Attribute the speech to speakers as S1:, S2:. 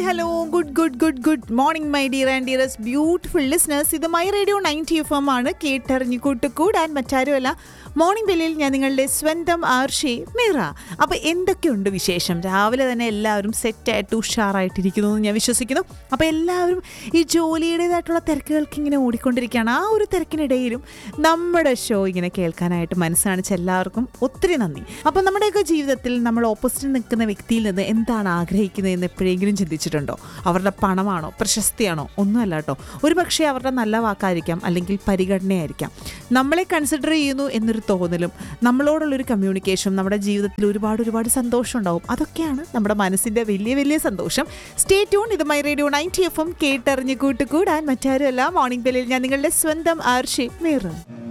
S1: hello good good good good morning my dear and dearest beautiful listeners ഇത് my radio ninety F M ആണ് കേട്ടറിഞ്ഞു കൂട്ടുകൂടാൻ മറ്റാരുമല്ല morning ബെല്ലിൽ ഞാൻ നിങ്ങളുടെ സ്വന്തം ആർഷി മീറ അപ്പോൾ എന്തൊക്കെയുണ്ട് വിശേഷം രാവിലെ തന്നെ എല്ലാവരും സെറ്റായിട്ട് ഉഷാറായിട്ടിരിക്കുന്നു എന്ന് ഞാൻ വിശ്വസിക്കുന്നു അപ്പോൾ എല്ലാവരും ഈ ജോലിയുടേതായിട്ടുള്ള തിരക്കുകൾക്ക് ഇങ്ങനെ ഓടിക്കൊണ്ടിരിക്കുകയാണ് ആ ഒരു തിരക്കിനിടയിലും നമ്മുടെ ഷോ ഇങ്ങനെ കേൾക്കാനായിട്ട് മനസ്സാണിച്ച എല്ലാവർക്കും ഒത്തിരി നന്ദി അപ്പോൾ നമ്മുടെയൊക്കെ ജീവിതത്തിൽ നമ്മൾ ഓപ്പോസിറ്റ് നിൽക്കുന്ന വ്യക്തിയിൽ നിന്ന് എന്താണ് ആഗ്രഹിക്കുന്നത് എന്ന് എപ്പോഴെങ്കിലും ചിന്തിച്ചിട്ടുണ്ടോ അവരുടെ പണമാണോ പ്രശസ്തിയാണോ ഒന്നുമല്ല കേട്ടോ ഒരു പക്ഷേ അവരുടെ നല്ല വാക്കായിരിക്കാം അല്ലെങ്കിൽ പരിഗണനയായിരിക്കാം നമ്മളെ കൺസിഡർ ചെയ്യുന്നു എന്നൊരു തോന്നലും നമ്മളോടുള്ളൊരു കമ്മ്യൂണിക്കേഷനും നമ്മുടെ ജീവിതത്തിൽ ഒരുപാട് ഒരുപാട് സന്തോഷം ഉണ്ടാവും അതൊക്കെയാണ് നമ്മുടെ മനസ്സിൻ്റെ വലിയ വലിയ സന്തോഷം സ്റ്റേ ട്യൂൺ ഇത് my radio ninety F M കേട്ടറിഞ്ഞ് കൂട്ടുകൂടാൻ മറ്റാരുമല്ല മോർണിംഗ് ബെല്ലിൽ ഞാൻ നിങ്ങളുടെ സ്വന്തം ആർഷി മീറ